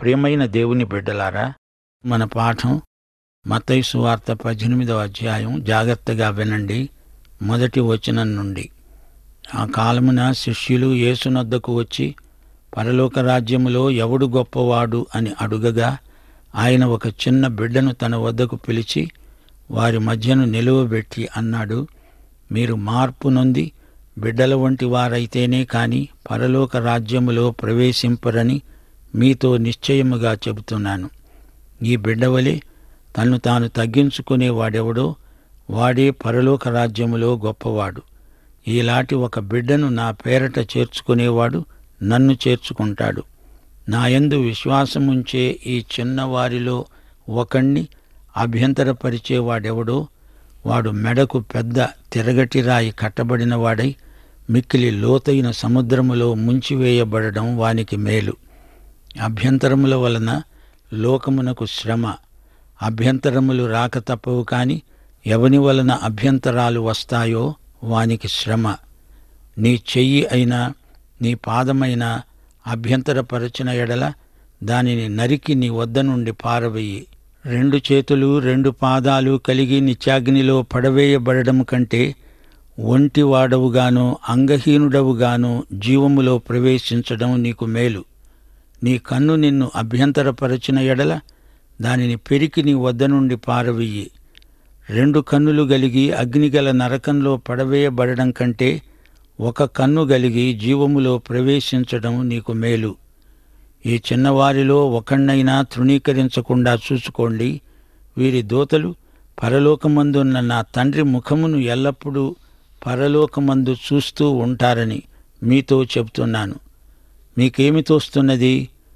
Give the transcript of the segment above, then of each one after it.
ప్రియమైన దేవుని బిడ్డలారా మన పాఠం మత్తయి సువార్త పద్దెనిమిదవ అధ్యాయం జాగ్రత్తగా వినండి మొదటి వచనం నుండి ఆ కాలమున శిష్యులు యేసునొద్దకు వచ్చి పరలోక రాజ్యములో ఎవడు గొప్పవాడు అని అడుగగా ఆయన ఒక చిన్న బిడ్డను తన వద్దకు పిలిచి వారి మధ్యను నిలువబెట్టి అన్నాడు మీరు మార్పు నొంది బిడ్డల వంటి వారైతేనే కాని పరలోక రాజ్యములో ప్రవేశింపరని మీతో నిశ్చయముగా చెబుతున్నాను ఈ బిడ్డవలే తన్ను తాను తగ్గించుకునే వాడెవడో వాడే పరలోక రాజ్యములో గొప్పవాడు ఈలాంటి ఒక బిడ్డను నా పేరట చేర్చుకునేవాడు నన్ను చేర్చుకుంటాడు నాయందు విశ్వాసముంచే ఈ చిన్నవారిలో ఒకణ్ణి అభ్యంతరపరిచేవాడెవడో వాడు మెడకు పెద్ద తిరగటిరాయి కట్టబడిన వాడై మిక్కిలి లోతైన సముద్రములో ముంచివేయబడడం వానికి మేలు అభ్యంతరముల వలన లోకమునకు శ్రమ అభ్యంతరములు రాక తప్పవు కాని ఎవని వలన అభ్యంతరాలు వస్తాయో వానికి శ్రమ నీ చెయ్యి అయినా నీ పాదమైనా అభ్యంతరపరచిన ఎడల దానిని నరికి నీ వద్ద నుండి పారవేయి రెండు చేతులు రెండు పాదాలు కలిగి నిత్యాగ్నిలో పడవేయబడడం కంటే ఒంటివాడవుగాను అంగహీనుడవుగాను జీవములో ప్రవేశించడం నీకు మేలు నీ కన్ను నిన్ను అభ్యంతరపరచిన ఎడల దానిని పెరికి నీ వద్ద నుండి పారవెయ్యి రెండు కన్నులు గలిగి అగ్నిగల నరకంలో పడవేయబడడం కంటే ఒక కన్ను గలిగి జీవములో ప్రవేశించడం నీకు మేలు ఈ చిన్నవారిలో ఒకణ్ణైనా తృణీకరించకుండా చూసుకోండి వీరి దోతలు పరలోకమందున్న నా తండ్రి ముఖమును ఎల్లప్పుడూ పరలోకమందు చూస్తూ ఉంటారని మీతో చెబుతున్నాను మీకేమి తోస్తున్నది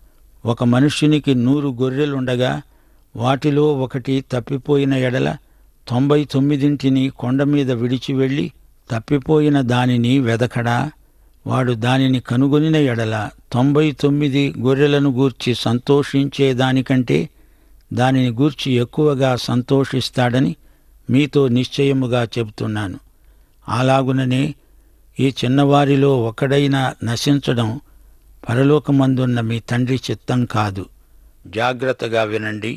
ఒక మనుష్యునికి నూరు గొర్రెలుండగా వాటిలో ఒకటి తప్పిపోయిన ఎడల తొంభై తొమ్మిదింటిని కొండ మీద విడిచి వెళ్ళి తప్పిపోయిన దానిని వెదకడా వాడు దానిని కనుగొనిన ఎడల తొంభై తొమ్మిది గొర్రెలను గూర్చి సంతోషించే దానికంటే దానిని గూర్చి ఎక్కువగా సంతోషిస్తాడని మీతో నిశ్చయముగా చెబుతున్నాను అలాగుననే ఈ చిన్నవారిలో ఒకడైనా నశించడం పరలోకమందున్న మీ తండ్రి చిత్తం కాదు జాగ్రత్తగా వినండి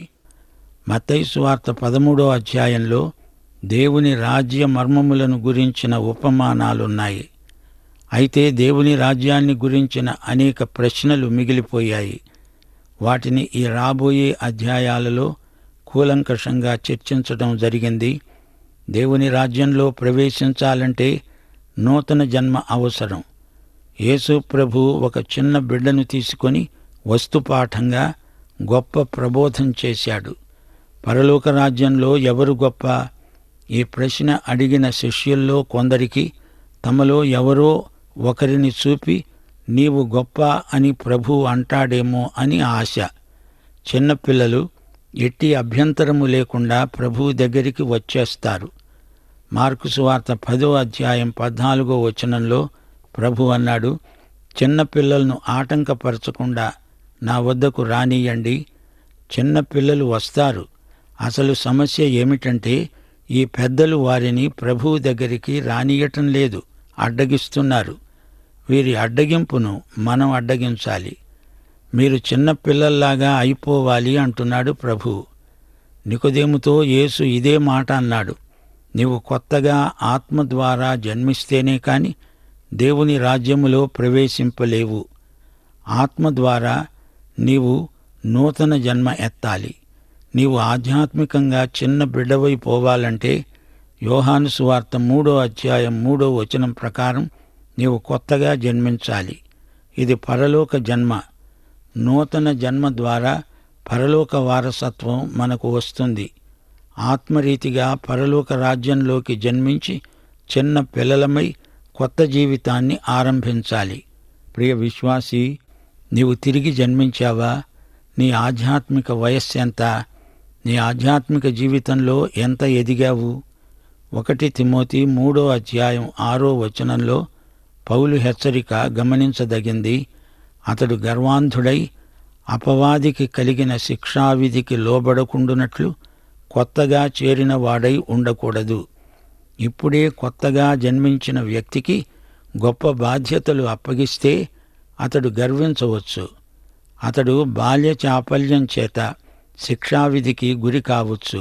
మత్తయి సువార్త పదమూడో అధ్యాయంలో దేవుని రాజ్య మర్మములను గురించిన ఉపమానాలున్నాయి అయితే దేవుని రాజ్యాన్ని గురించిన అనేక ప్రశ్నలు మిగిలిపోయాయి వాటిని ఈ రాబోయే అధ్యాయాలలో కూలంకషంగా చర్చించడం జరిగింది దేవుని రాజ్యంలో ప్రవేశించాలంటే నూతన జన్మ అవసరం యేసు ప్రభు ఒక చిన్న బిడ్డను తీసుకొని వస్తుపాఠంగా గొప్ప ప్రబోధం చేశాడు పరలోక రాజ్యంలో ఎవరు గొప్ప ఈ ప్రశ్న అడిగిన శిష్యుల్లో కొందరికి తమలో ఎవరో ఒకరిని చూపి నీవు గొప్ప అని ప్రభు అంటాడేమో అని ఆశ చిన్నపిల్లలు ఎట్టి అభ్యంతరము లేకుండా ప్రభు దగ్గరికి వచ్చేస్తారు మార్కు సువార్త పదో అధ్యాయం పద్నాలుగో వచనంలో ప్రభు అన్నాడు చిన్న పిల్లలను ఆటంకపరచకుండా నా వద్దకు రానియండి చిన్న పిల్లలు వస్తారు అసలు సమస్య ఏమిటంటే ఈ పెద్దలు వారిని ప్రభువు దగ్గరికి రానియటం లేదు అడ్డగిస్తున్నారు వీరి అడ్డగింపును మనం అడ్డగించాలి మీరు చిన్న పిల్లల్లాగా అయిపోవాలి అంటున్నాడు ప్రభు నికోదేముతో యేసు ఇదే మాట అన్నాడు నీవు కొత్తగా ఆత్మ ద్వారా జన్మిస్తేనే కాని దేవుని రాజ్యములో ప్రవేశింపలేవు ఆత్మ ద్వారా నీవు నూతన జన్మ ఎత్తాలి నీవు ఆధ్యాత్మికంగా చిన్న బిడ్డవై పోవాలంటే యోహాను సువార్త మూడో అధ్యాయం మూడో వచనం ప్రకారం నీవు కొత్తగా జన్మించాలి ఇది పరలోక జన్మ నూతన జన్మ ద్వారా పరలోక వారసత్వం మనకు వస్తుంది ఆత్మరీతిగా పరలోక రాజ్యంలోకి జన్మించి చిన్న పిల్లలమై కొత్త జీవితాన్ని ఆరంభించాలి ప్రియ విశ్వాసి నీవు తిరిగి జన్మించావా నీ ఆధ్యాత్మిక వయస్సు ఎంత నీ ఆధ్యాత్మిక జీవితంలో ఎంత ఎదిగావు ఒకటి తిమోతి మూడో అధ్యాయం ఆరో వచనంలో పౌలు హెచ్చరిక గమనించదగింది అతడు గర్వాంధుడై అపవాదికి కలిగిన శిక్షావిధికి లోబడకుండునట్లు కొత్తగా చేరిన వాడై ఉండకూడదు ఇప్పుడే కొత్తగా జన్మించిన వ్యక్తికి గొప్ప బాధ్యతలు అప్పగిస్తే అతడు గర్వించవచ్చు అతడు బాల్య చాపల్యం చేత శిక్షావిధికి గురి కావచ్చు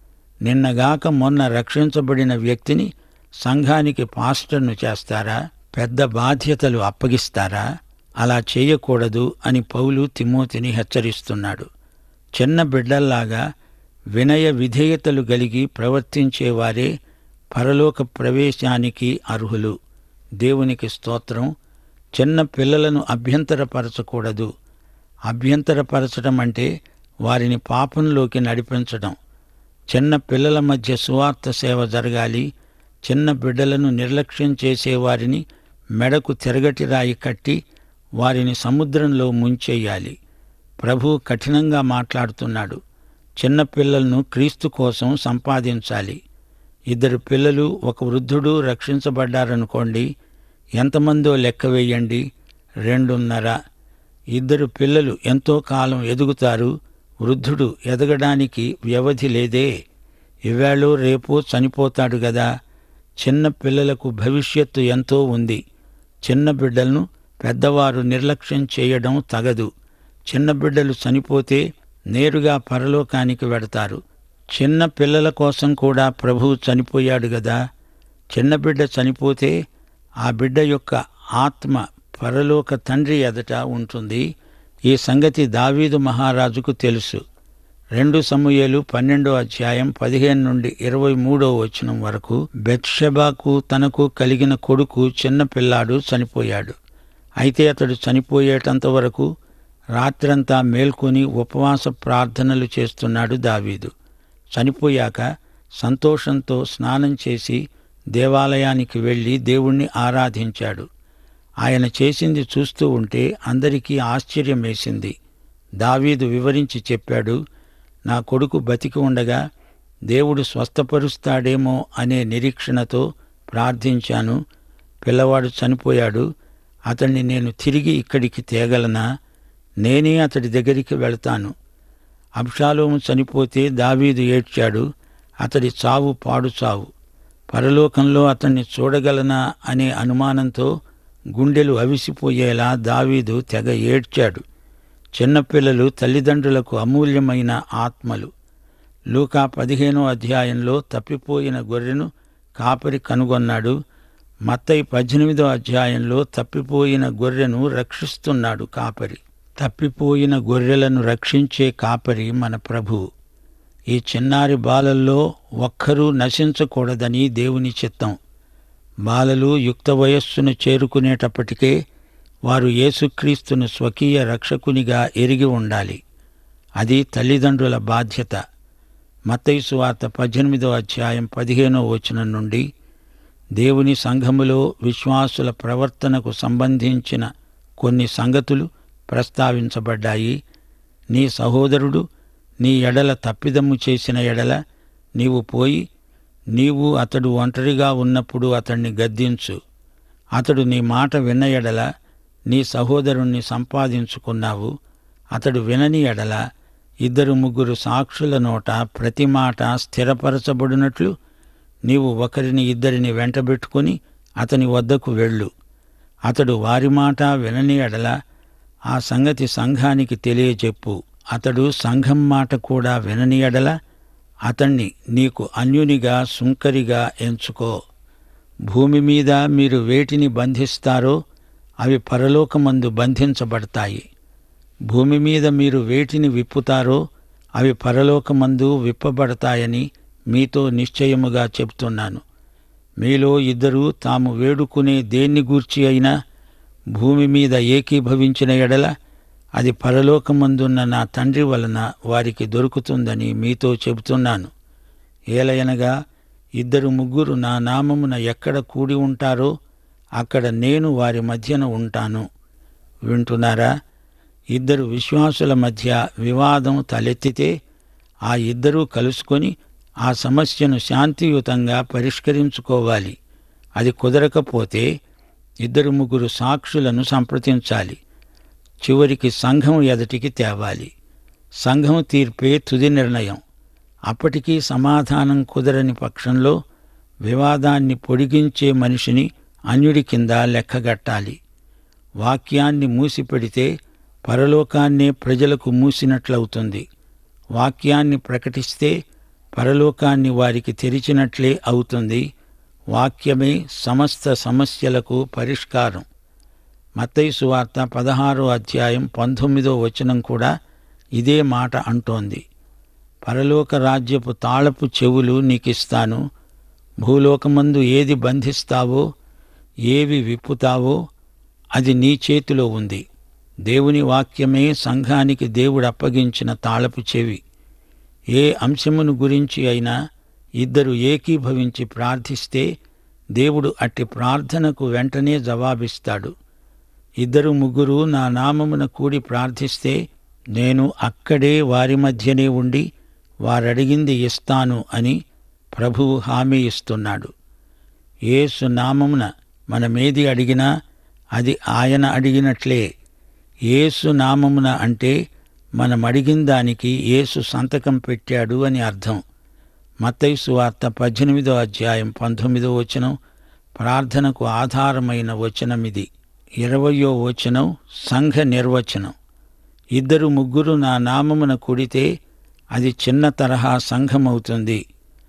నిన్నగాక మొన్న రక్షించబడిన వ్యక్తిని సంఘానికి పాస్టర్ను చేస్తారా పెద్ద బాధ్యతలు అప్పగిస్తారా అలా చేయకూడదు అని పౌలు తిమోతిని హెచ్చరిస్తున్నాడు చిన్న బిడ్డల్లాగా వినయ విధేయతలు కలిగి ప్రవర్తించేవారే పరలోక ప్రవేశానికి అర్హులు దేవునికి స్తోత్రం చిన్న పిల్లలను అభ్యంతరపరచకూడదు అభ్యంతరపరచడం అంటే వారిని పాపంలోకి నడిపించడం చిన్న పిల్లల మధ్య సువార్త సేవ జరగాలి చిన్న బిడ్డలను నిర్లక్ష్యం చేసేవారిని మెడకు తిరగటి రాయి కట్టి వారిని సముద్రంలో ముంచెయ్యాలి ప్రభు కఠినంగా మాట్లాడుతున్నాడు చిన్న పిల్లలను క్రీస్తు కోసం సంపాదించాలి ఇద్దరు పిల్లలు ఒక వృద్ధుడు రక్షించబడ్డారనుకోండి ఎంతమందో లెక్క వేయండి రెండున్నర ఇద్దరు పిల్లలు ఎంతో కాలం ఎదుగుతారు వృద్ధుడు ఎదగడానికి వ్యవధి లేదే ఇవాళో రేపో చనిపోతాడు గదా చిన్న పిల్లలకు భవిష్యత్తు ఎంతో ఉంది చిన్న బిడ్డలను పెద్దవారు నిర్లక్ష్యం చేయడం తగదు చిన్న బిడ్డలు చనిపోతే నేరుగా పరలోకానికి వెడతారు చిన్న పిల్లల కోసం కూడా ప్రభువు చనిపోయాడు గదా చిన్న బిడ్డ చనిపోతే ఆ బిడ్డ యొక్క ఆత్మ పరలోక తండ్రి ఎదట ఉంటుంది ఈ సంగతి దావీదు మహారాజుకు తెలుసు రెండు సమూయేలు పన్నెండో అధ్యాయం పదిహేను నుండి ఇరవై మూడో వచనం వరకు బెత్షెబాకు తనకు కలిగిన కొడుకు చిన్న పిల్లాడు చనిపోయాడు అయితే అతడు చనిపోయేటంత వరకు రాత్రంతా మేల్కొని ఉపవాస ప్రార్థనలు చేస్తున్నాడు దావీదు చనిపోయాక సంతోషంతో స్నానం చేసి దేవాలయానికి వెళ్ళి దేవుణ్ణి ఆరాధించాడు ఆయన చేసింది చూస్తూ ఉంటే అందరికీ ఆశ్చర్యం వేసింది దావీదు వివరించి చెప్పాడు నా కొడుకు బతికి ఉండగా దేవుడు స్వస్థపరుస్తాడేమో అనే నిరీక్షణతో ప్రార్థించాను పిల్లవాడు చనిపోయాడు అతన్ని నేను తిరిగి ఇక్కడికి తేగలనా నేనే అతడి దగ్గరికి వెళ్తాను అబ్షాలోము చనిపోతే దావీదు ఏడ్చాడు అతడి చావు పాడు చావు పరలోకంలో అతన్ని చూడగలనా అనే అనుమానంతో గుండెలు అవిసిపోయేలా దావీదు తెగ ఏడ్చాడు చిన్నపిల్లలు తల్లిదండ్రులకు అమూల్యమైన ఆత్మలు లూకా పదిహేనో అధ్యాయంలో తప్పిపోయిన గొర్రెను కాపరి కనుగొన్నాడు మత్తయి పద్దెనిమిదో అధ్యాయంలో తప్పిపోయిన గొర్రెను రక్షిస్తున్నాడు కాపరి తప్పిపోయిన గొర్రెలను రక్షించే కాపరి మన ప్రభువు ఈ చిన్నారి బాలల్లో ఒక్కరూ నశించకూడదని దేవుని చిత్తం బాలలు యుక్త వయస్సును చేరుకునేటప్పటికే వారు యేసుక్రీస్తును స్వకీయ రక్షకునిగా ఎరిగి ఉండాలి అది తల్లిదండ్రుల బాధ్యత మత్తయి వార్త పద్దెనిమిదో అధ్యాయం పదిహేనో వచనం నుండి దేవుని సంఘములో విశ్వాసుల ప్రవర్తనకు సంబంధించిన కొన్ని సంగతులు ప్రస్తావించబడ్డాయి నీ సహోదరుడు నీ ఎడల తప్పిదమ్ము చేసిన ఎడల నీవు పోయి నీవు అతడు ఒంటరిగా ఉన్నప్పుడు అతన్ని గద్దించు అతడు నీ మాట విన్న ఎడల నీ సహోదరుణ్ణి సంపాదించుకున్నావు అతడు వినని ఎడల ఇద్దరు ముగ్గురు సాక్షుల నోట ప్రతి మాట స్థిరపరచబడినట్లు నీవు ఒకరిని ఇద్దరిని వెంటబెట్టుకుని అతని వద్దకు వెళ్ళు అతడు వారి మాట వినని ఎడల ఆ సంగతి సంఘానికి తెలియజెప్పు అతడు సంఘం మాట కూడా వినని ఎడల అతణ్ణి నీకు అన్యునిగా సుంకరిగా ఎంచుకో భూమి మీద మీరు వేటిని బంధిస్తారో అవి పరలోకమందు బంధించబడతాయి భూమి మీద మీరు వేటిని విప్పుతారో అవి పరలోకమందు విప్పబడతాయని మీతో నిశ్చయముగా చెప్తున్నాను మీలో ఇద్దరు తాము వేడుకునే దేన్ని గూర్చి అయినా భూమి మీద ఏకీభవించిన ఎడల అది పరలోకమందున్న నా తండ్రి వలన వారికి దొరుకుతుందని మీతో చెబుతున్నాను ఏలయనగా ఇద్దరు ముగ్గురు నా నామమున ఎక్కడ కూడి ఉంటారో అక్కడ నేను వారి మధ్యన ఉంటాను వింటున్నారా ఇద్దరు విశ్వాసుల మధ్య వివాదం తలెత్తితే ఆ ఇద్దరూ కలుసుకొని ఆ సమస్యను శాంతియుతంగా పరిష్కరించుకోవాలి అది కుదరకపోతే ఇద్దరు ముగ్గురు సాక్షులను సంప్రదించాలి చివరికి సంఘం ఎదటికి తేవాలి సంఘం తీర్పే తుది నిర్ణయం అప్పటికీ సమాధానం కుదరని పక్షంలో వివాదాన్ని పొడిగించే మనిషిని అన్యుడి కింద లెక్కగట్టాలి వాక్యాన్ని మూసిపెడితే పరలోకాన్నే ప్రజలకు మూసినట్లవుతుంది వాక్యాన్ని ప్రకటిస్తే పరలోకాన్ని వారికి తెరిచినట్లే అవుతుంది వాక్యమే సమస్త సమస్యలకు పరిష్కారం మత్తయి సువార్త పదహారో అధ్యాయం పంతొమ్మిదో వచనం కూడా ఇదే మాట అంటోంది పరలోక రాజ్యపు తాళపు చెవులు నీకిస్తాను భూలోకమందు ఏది బంధిస్తావో ఏవి విప్పుతావో అది నీ చేతిలో ఉంది దేవుని వాక్యమే సంఘానికి దేవుడు అప్పగించిన తాళపు చెవి ఏ అంశమును గురించి అయినా ఇద్దరు ఏకీభవించి ప్రార్థిస్తే దేవుడు అట్టి ప్రార్థనకు వెంటనే జవాబిస్తాడు ఇద్దరు ముగ్గురు నా నామమున కూడి ప్రార్థిస్తే నేను అక్కడే వారి మధ్యనే ఉండి వారడిగింది ఇస్తాను అని ప్రభువు హామీ ఇస్తున్నాడు యేసు నామమున మనమేది అడిగినా అది ఆయన అడిగినట్లే యేసు నామమున అంటే మనం అడిగిన దానికి యేసు సంతకం పెట్టాడు అని అర్థం మత్తయి సువార్త పద్దెనిమిదో అధ్యాయం పంతొమ్మిదో వచనం ప్రార్థనకు ఆధారమైన వచనమిది ఇరవయో వచనం సంఘ నిర్వచనం ఇద్దరు ముగ్గురు నా నామమున కూడితే అది చిన్న తరహా సంఘమవుతుంది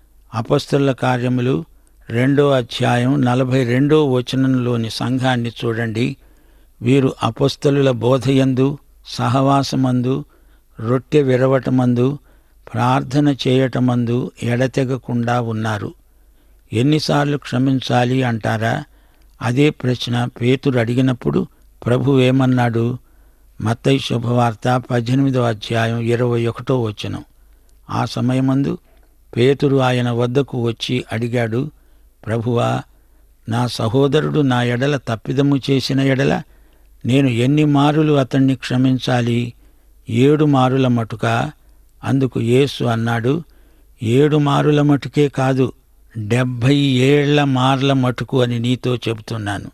అపస్తుల కార్యములు రెండో అధ్యాయం నలభై రెండో వచనంలోని సంఘాన్ని చూడండి వీరు అపస్తులుల బోధయందు సహవాసమందు రొట్టె విరవటమందు ప్రార్థన చేయటమందు ఎడతెగకుండా ఉన్నారు ఎన్నిసార్లు క్షమించాలి అంటారా అదే ప్రశ్న పేతురు అడిగినప్పుడు ప్రభు ఏమన్నాడు మత్తయి శుభవార్త పద్దెనిమిదో అధ్యాయం ఇరవై ఒకటో వచనం ఆ సమయమందు పేతురు ఆయన వద్దకు వచ్చి అడిగాడు ప్రభువా నా సహోదరుడు నా ఎడల తప్పిదము చేసిన ఎడల నేను ఎన్ని మారులు అతన్ని క్షమించాలి ఏడు మారుల మటుక అందుకు యేసు అన్నాడు ఏడు మారుల మటుకే కాదు డెబ్భై ఏళ్ల మార్ల మటుకు అని నీతో చెబుతున్నాను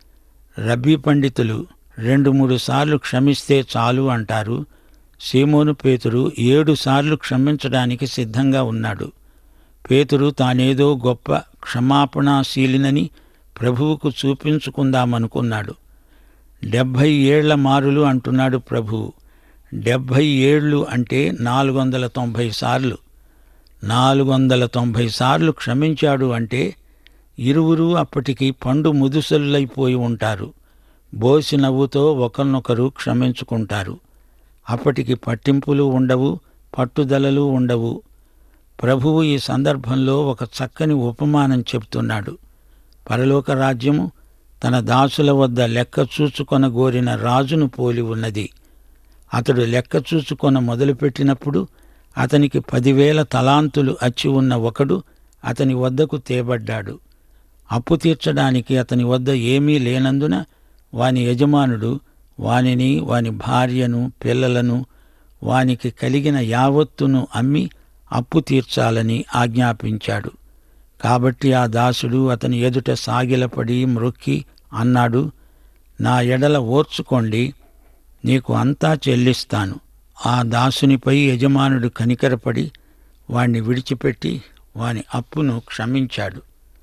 రబ్బీ పండితులు రెండు మూడు సార్లు క్షమిస్తే చాలు అంటారు సీమోను పేతురు ఏడు సార్లు క్షమించడానికి సిద్ధంగా ఉన్నాడు పేతురు తానేదో గొప్ప క్షమాపణాశీలినని ప్రభువుకు చూపించుకుందామనుకున్నాడు డెబ్భై ఏళ్ల మారులు అంటున్నాడు ప్రభువు డెబ్భై ఏళ్ళు అంటే నాలుగు వందల తొంభై సార్లు నాలుగు వందల తొంభై సార్లు క్షమించాడు అంటే ఇరువురు అప్పటికి పండు ముదుసలులైపోయి ఉంటారు బోసి నవ్వుతో ఒకరినొకరు క్షమించుకుంటారు అప్పటికి పట్టింపులు ఉండవు పట్టుదలలు ఉండవు ప్రభువు ఈ సందర్భంలో ఒక చక్కని ఉపమానం చెప్తున్నాడు పరలోక రాజ్యము తన దాసుల వద్ద లెక్క చూచుకొన గోరిన రాజును పోలి ఉన్నది అతడు లెక్క చూచుకొన మొదలుపెట్టినప్పుడు అతనికి పదివేల తలాంతులు అచ్చి ఉన్న ఒకడు అతని వద్దకు తేబడ్డాడు అప్పు తీర్చడానికి అతని వద్ద ఏమీ లేనందున వాని యజమానుడు వానిని వాని భార్యను పిల్లలను వానికి కలిగిన యావత్తును అమ్మి అప్పు తీర్చాలని ఆజ్ఞాపించాడు కాబట్టి ఆ దాసుడు అతని ఎదుట సాగిలపడి మ్రొక్కి అన్నాడు నా ఎడల ఓర్చుకోండి నీకు అంతా చెల్లిస్తాను ఆ దాసునిపై యజమానుడు కనికరపడి వాణ్ణి విడిచిపెట్టి వాని అప్పును క్షమించాడు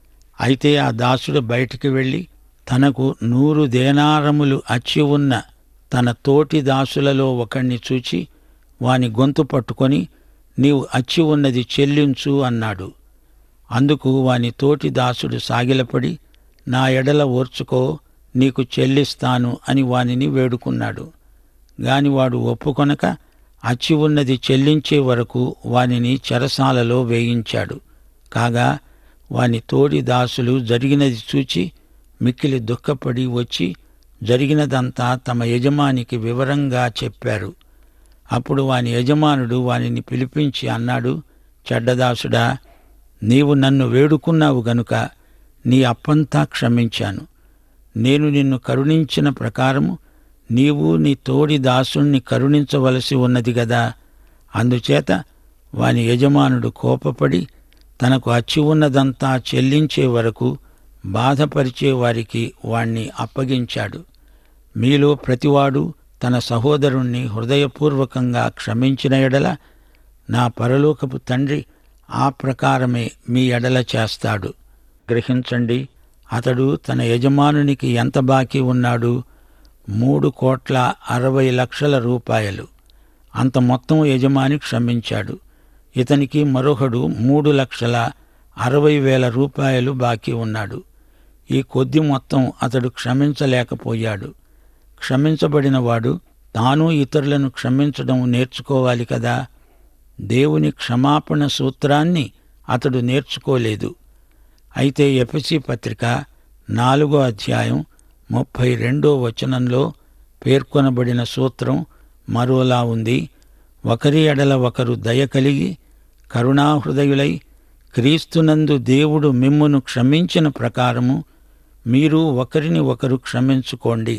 అయితే ఆ దాసుడు బయటికి వెళ్ళి తనకు నూరు దేనారములు అచ్చి ఉన్న తన తోటి దాసులలో ఒకణ్ణి చూచి వాని గొంతు పట్టుకొని నీవు అచ్చి ఉన్నది చెల్లించు అన్నాడు అందుకు వాని తోటి దాసుడు సాగిలపడి నా ఎడల ఓర్చుకో నీకు చెల్లిస్తాను అని వానిని వేడుకున్నాడు గాని వాడు ఒప్పుకొనక అచ్చి ఉన్నది చెల్లించే వరకు వానిని చెరసాలలో వేయించాడు కాగా వాని తోడి దాసులు జరిగినది చూచి మిక్కిలి దుఃఖపడి వచ్చి జరిగినదంతా తమ యజమానికి వివరంగా చెప్పారు అప్పుడు వాని యజమానుడు వానిని పిలిపించి అన్నాడు చెడ్డదాసుడా నీవు నన్ను వేడుకున్నావు గనుక నీ అప్పంతా క్షమించాను నేను నిన్ను కరుణించిన ప్రకారము నీవు నీ తోడి దాసుణ్ణి కరుణించవలసి ఉన్నది గదా అందుచేత వాని యజమానుడు కోపపడి తనకు అచ్చి ఉన్నదంతా చెల్లించే వరకు బాధపరిచే వారికి వాణ్ణి అప్పగించాడు మీలో ప్రతివాడు తన సహోదరుణ్ణి హృదయపూర్వకంగా క్షమించిన ఎడల నా పరలోకపు తండ్రి ఆ ప్రకారమే మీ ఎడల చేస్తాడు గ్రహించండి అతడు తన యజమానునికి ఎంత బాకీ ఉన్నాడు మూడు కోట్ల అరవై లక్షల రూపాయలు అంత మొత్తం యజమాని క్షమించాడు ఇతనికి మరొకడు మూడు లక్షల అరవై వేల రూపాయలు బాకీ ఉన్నాడు ఈ కొద్ది మొత్తం అతడు క్షమించలేకపోయాడు క్షమించబడిన వాడు తాను ఇతరులను క్షమించడం నేర్చుకోవాలి కదా దేవుని క్షమాపణ సూత్రాన్ని అతడు నేర్చుకోలేదు అయితే ఎఫసి పత్రిక నాలుగో అధ్యాయం ముప్పై రెండో వచనంలో పేర్కొనబడిన సూత్రం మరోలా ఉంది ఒకరి ఎడల ఒకరు దయ కలిగి కరుణాహృదయులై క్రీస్తునందు దేవుడు మిమ్మును క్షమించిన ప్రకారము మీరు ఒకరిని ఒకరు క్షమించుకోండి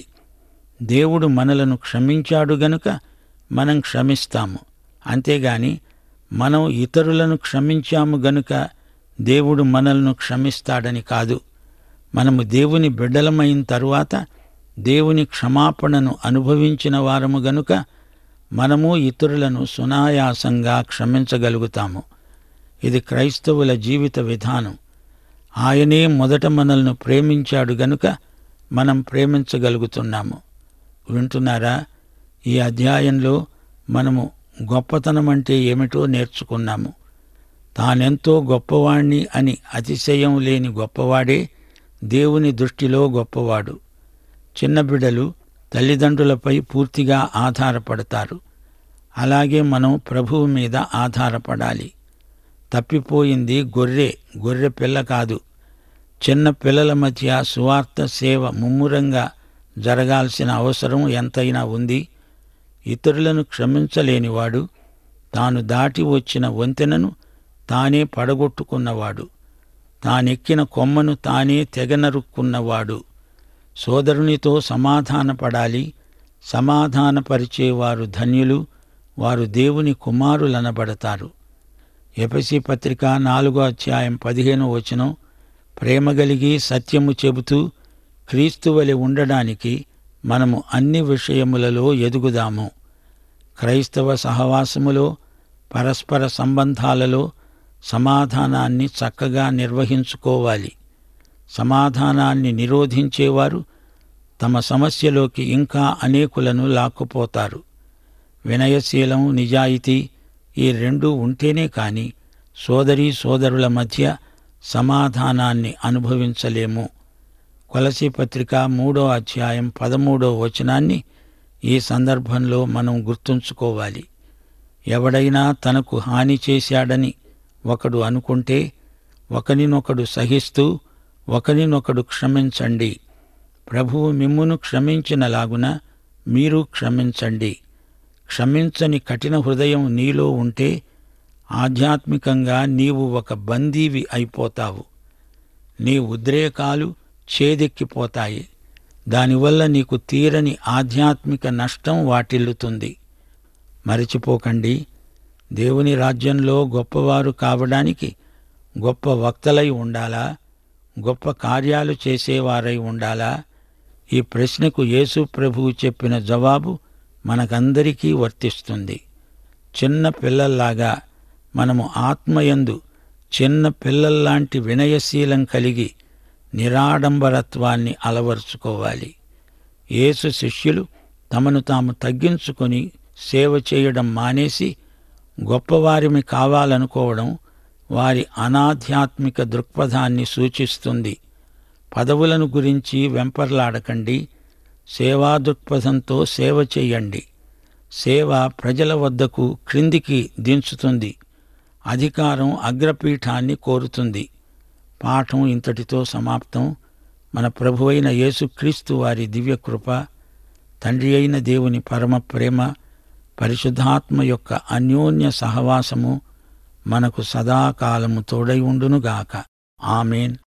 దేవుడు మనలను క్షమించాడు గనుక మనం క్షమిస్తాము అంతేగాని మనం ఇతరులను క్షమించాము గనుక దేవుడు మనల్ని క్షమిస్తాడని కాదు మనము దేవుని బిడ్డలమైన తరువాత దేవుని క్షమాపణను అనుభవించిన వారము గనుక మనము ఇతరులను సునాయాసంగా క్షమించగలుగుతాము ఇది క్రైస్తవుల జీవిత విధానం ఆయనే మొదట మనల్ని ప్రేమించాడు గనుక మనం ప్రేమించగలుగుతున్నాము వింటున్నారా ఈ అధ్యాయంలో మనము గొప్పతనం అంటే ఏమిటో నేర్చుకున్నాము తానెంతో గొప్పవాణ్ణి అని అతిశయం లేని గొప్పవాడే దేవుని దృష్టిలో గొప్పవాడు చిన్న బిడ్డలు తల్లిదండ్రులపై పూర్తిగా ఆధారపడతారు అలాగే మనం ప్రభువు మీద ఆధారపడాలి తప్పిపోయింది గొర్రె గొర్రె పిల్ల కాదు చిన్న పిల్లల మధ్య సువార్త సేవ ముమ్మురంగా జరగాల్సిన అవసరం ఎంతైనా ఉంది ఇతరులను క్షమించలేనివాడు తాను దాటి వచ్చిన వంతెనను తానే పడగొట్టుకున్నవాడు తానెక్కిన కొమ్మను తానే తెగనరుక్కున్నవాడు సోదరునితో సమాధానపడాలి సమాధానపరిచేవారు ధన్యులు వారు దేవుని కుమారులనబడతారు ఎపసి పత్రిక నాలుగో అధ్యాయం పదిహేను వచనం ప్రేమ కలిగి సత్యము చెబుతూ క్రీస్తువలి ఉండడానికి మనము అన్ని విషయములలో ఎదుగుదాము క్రైస్తవ సహవాసములో పరస్పర సంబంధాలలో సమాధానాన్ని చక్కగా నిర్వహించుకోవాలి సమాధానాన్ని నిరోధించేవారు తమ సమస్యలోకి ఇంకా అనేకులను లాక్కుపోతారు వినయశీలం నిజాయితీ ఈ రెండూ ఉంటేనే కాని సోదరీ సోదరుల మధ్య సమాధానాన్ని అనుభవించలేము కొలసి పత్రిక మూడో అధ్యాయం పదమూడో వచనాన్ని ఈ సందర్భంలో మనం గుర్తుంచుకోవాలి ఎవడైనా తనకు హాని చేశాడని ఒకడు అనుకుంటే ఒకరినొకడు సహిస్తూ ఒకరినొకడు క్షమించండి ప్రభువు మిమ్మును క్షమించినలాగున మీరు క్షమించండి క్షమించని కఠిన హృదయం నీలో ఉంటే ఆధ్యాత్మికంగా నీవు ఒక బందీవి అయిపోతావు నీ ఉద్రేకాలు చేదెక్కిపోతాయి దానివల్ల నీకు తీరని ఆధ్యాత్మిక నష్టం వాటిల్లుతుంది మరిచిపోకండి దేవుని రాజ్యంలో గొప్పవారు కావడానికి గొప్ప వక్తలై ఉండాలా గొప్ప కార్యాలు చేసేవారై ఉండాలా ఈ ప్రశ్నకు యేసు ప్రభువు చెప్పిన జవాబు మనకందరికీ వర్తిస్తుంది చిన్న పిల్లల్లాగా మనము ఆత్మయందు చిన్న పిల్లల్లాంటి వినయశీలం కలిగి నిరాడంబరత్వాన్ని అలవరుచుకోవాలి యేసు శిష్యులు తమను తాము తగ్గించుకొని సేవ చేయడం మానేసి గొప్పవారిమి కావాలనుకోవడం వారి అనాధ్యాత్మిక దృక్పథాన్ని సూచిస్తుంది పదవులను గురించి వెంపర్లాడకండి సేవా దృక్పథంతో సేవ చేయండి సేవ ప్రజల వద్దకు క్రిందికి దించుతుంది అధికారం అగ్రపీఠాన్ని కోరుతుంది పాఠం ఇంతటితో సమాప్తం మన ప్రభువైన యేసుక్రీస్తు వారి దివ్యకృప తండ్రి అయిన దేవుని పరమ ప్రేమ పరిశుద్ధాత్మ యొక్క అన్యోన్య సహవాసము మనకు సదాకాలము తోడై ఉండునుగాక ఆమెన్